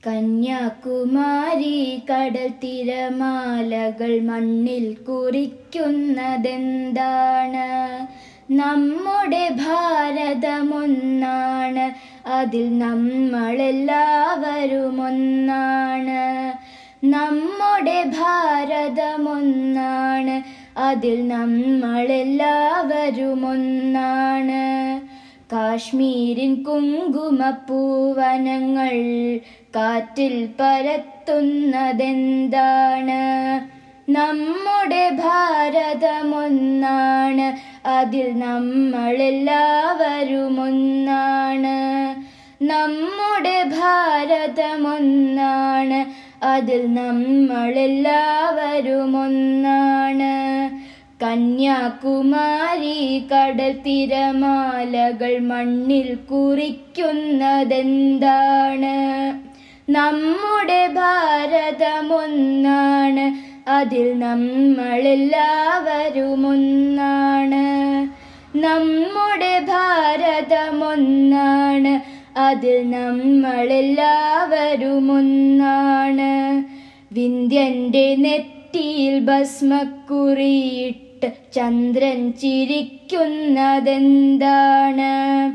കന്യാകുമാരി കടൽ തിരമാലകൾ മണ്ണിൽ കുറിക്കുന്നതെന്താണ് നമ്മുടെ ഭാരതമൊന്നാണ് അതിൽ നമ്മളെല്ലാവരും ഒന്നാണ് നമ്മുടെ ഭാരതമൊന്നാണ് അതിൽ നമ്മളെല്ലാവരും ഒന്നാണ് കാശ്മീരിൻ കുങ്കുമപ്പൂവനങ്ങൾ കാറ്റിൽ പരത്തുന്നതെന്താണ് നമ്മുടെ ഭാരതമൊന്നാണ് അതിൽ നമ്മളെല്ലാവരും ഒന്നാണ് നമ്മുടെ ഭാരതമൊന്നാണ് അതിൽ നമ്മളെല്ലാവരും ഒന്നാണ് കന്യാകുമാരി കടൽ തിരമാലകൾ മണ്ണിൽ കുറിക്കുന്നതെന്താണ് നമ്മുടെ ഭാരതമൊന്നാണ് അതിൽ നമ്മളെല്ലാവരും ഒന്നാണ് നമ്മുടെ ഭാരതമൊന്നാണ് അതിൽ നമ്മളെല്ലാവരും ഒന്നാണ് വിന്ധ്യന്റെ നെറ്റിയിൽ ഭസ്മക്കുറിയിട്ട് ചന്ദ്രൻ ചിരിക്കുന്നതെന്താണ്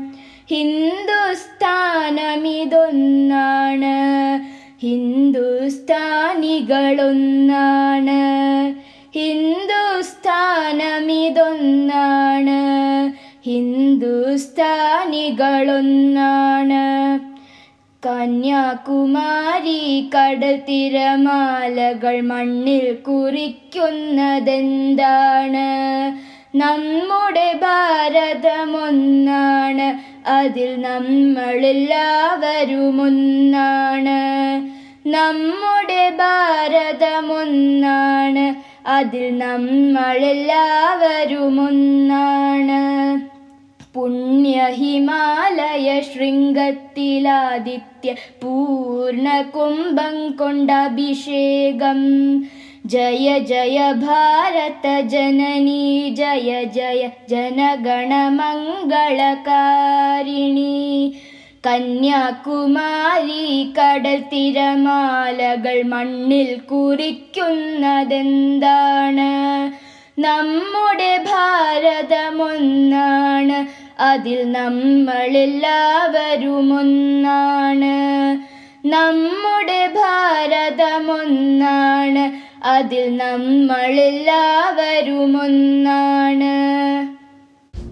ഹിന്ദുസ്ഥാനമിതൊന്നാണ് ഹിന്ദുസ്ഥാനികളൊന്നാണ് ഹിന്ദുസ്ഥാനമിതൊന്നാണ് ഹിന്ദുസ്ഥാനികളൊന്നാണ് കന്യാകുമാരി കടൽ തിരമാലകൾ മണ്ണിൽ കുറിക്കുന്നതെന്താണ് നമ്മുടെ ഭാരതമൊന്നാണ് അതിൽ നമ്മളെല്ലാവരും ഒന്നാണ് നമ്മുടെ ഭാരതമൊന്നാണ് അതിൽ നമ്മളെല്ലാവരും ഒന്നാണ് പുണ്യ ഹിമാലയ ശൃംഗത്തിലാദിത്യ പൂർണ്ണ കുംഭം കൊണ്ടഭിഷേകം ജയ ജയ ഭാരത ജനനി ജയ ജയ ജനഗണമംഗളകാരിണി കന്യാകുമാരി കടൽ തിരമാലകൾ മണ്ണിൽ കുറിക്കുന്നതെന്താണ് നമ്മുടെ ഭാരതമൊന്നാണ് അതിൽ നമ്മളെല്ലാവരും ഒന്നാണ് നമ്മുടെ ഭാരതമൊന്നാണ് അതിൽ നമ്മളെല്ലാവരും ഒന്നാണ്